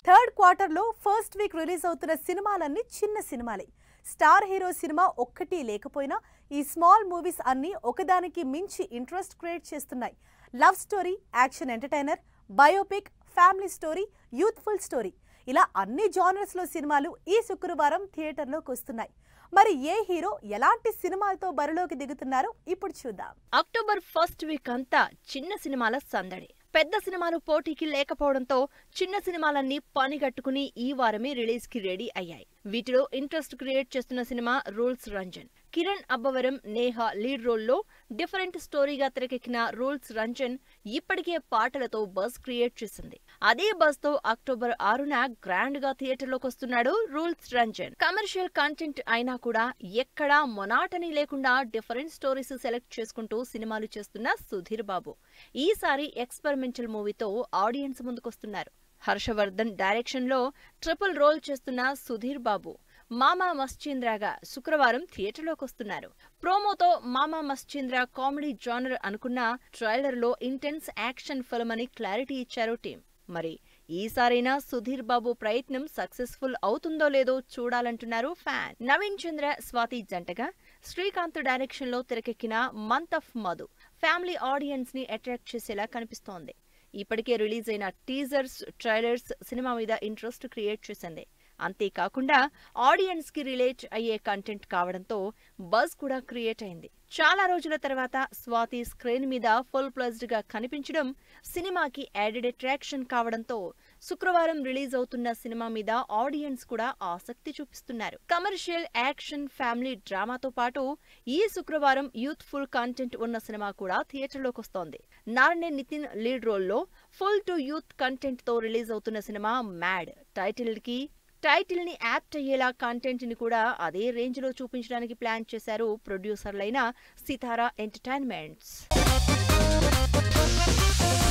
third క్వార్టర్లో first week release అవుతున్న సినిమాలన్నీ చిన్న సినిమాలే స్టార్ హీరో సినిమా ఒక్కటి లేకపోయినా ఈ స్మాల్ మూవీస్ అన్నీ ఒకదానికి మించి ఇంట్రెస్ట్ క్రియేట్ చేస్తున్నాయి love story action entertainer biopic family story youthful story ఇలా అన్ని జానర్స్లో సినిమాలు ఈ శుక్రవారం థియేటర్లోకి వస్తున్నాయి మరి ఏ హీరో ఎలాంటి సినిమాలతో బరిలోకి దిగుతున్నారో ఇప్పుడు చూద్దాం అక్టోబర్ ఫస్ట్ వీక్ అంతా చిన్న సినిమాల సందడి పెద్ద సినిమాలు పోటీకి లేకపోవడంతో చిన్న సినిమాలన్నీ పనిగట్టుకుని ఈ వారమే రిలీజ్ కి రెడీ అయ్యాయి వీటిలో ఇంట్రెస్ట్ క్రియేట్ చేస్తున్న సినిమా రూల్స్ రంజన్ కిరణ్ అబ్బవరం నేహ లీడ్ రోల్లో డిఫరెంట్ స్టోరీగా తెరకెక్కిన రూల్స్ రంజన్ ఇప్పటికే పాటలతో బజ్ క్రియేట్ చేసింది అదే బజ్ తో అక్టోబర్ ఆరున గ్రాండ్ గా థియేటర్లోకి వస్తున్నాడు రూల్స్ రంజన్ కమర్షియల్ కంటెంట్ అయినా కూడా ఎక్కడా మొనాటనీ లేకుండా డిఫరెంట్ స్టోరీస్ సెలెక్ట్ చేసుకుంటూ సినిమాలు చేస్తున్న సుధీర్ బాబు ఈసారి ఎక్స్పెరిమెంటల్ మూవీతో ఆడియన్స్ ముందుకొస్తున్నారు హర్షవర్ధన్ డైరెక్షన్ లో ట్రిపుల్ రోల్ చేస్తున్న సుధీర్ బాబు మామా మశ్చీంద్రగా శుక్రవారం థియేటర్లోకి వస్తున్నారు ప్రోమోతో మామా మశ్చీంద్ర కామెడీ జానర్ అనుకున్న ట్రైలర్ లో ఇంటెన్స్ యాక్షన్ ఫిల్మ్ అని క్లారిటీ ఇచ్చారు టీం మరి ఈసారైనా సుధీర్ బాబు ప్రయత్నం సక్సెస్ఫుల్ అవుతుందో లేదో చూడాలంటున్నారు ఫ్యాన్ నవీన్ చంద్ర స్వాతి జంటగా శ్రీకాంత్ డైరెక్షన్ లో తెరకెక్కిన month of Madhu family audience ని అట్రాక్ట్ చేసేలా కనిపిస్తోంది ఇప్పటికే రిలీజ్ అయిన టీజర్స్ ట్రైలర్స్ సినిమా మీద ఇంట్రెస్ట్ క్రియేట్ చేసింది అంతేకాకుండా ఆడియన్స్ కి రిలేట్ అయ్యే కంటెంట్ కావడంతో బజ్ కూడా క్రియేట్ అయింది చాలా రోజుల తర్వాత స్వాతి స్క్రీన్ మీద ఫుల్ ప్లస్డ్ గా కనిపించడం సినిమాకి యాడెడ్ అట్రాక్షన్ కావడంతో శుక్రవారం రిలీజ్ అవుతున్న సినిమా మీద ఆడియన్స్ కూడా ఆసక్తి చూపిస్తున్నారు కమర్షియల్ యాక్షన్ ఫ్యామిలీ డ్రామాతో పాటు ఈ శుక్రవారం యూత్ఫుల్ కంటెంట్ ఉన్న సినిమా కూడా థియేటర్లోకి వస్తోంది నారనే నితిన్ లీడ్ రోల్లో ఫుల్ టు యూత్ కంటెంట్ తో రిలీజ్ అవుతున్న సినిమా మ్యాడ్ టైటిల్ కి టైటిల్ ని యాప్ట్ అయ్యేలా కంటెంట్ ని కూడా అదే రేంజ్ లో చూపించడానికి ప్లాన్ చేశారు ప్రొడ్యూసర్లైన సితారా ఎంటర్టైన్మెంట్స్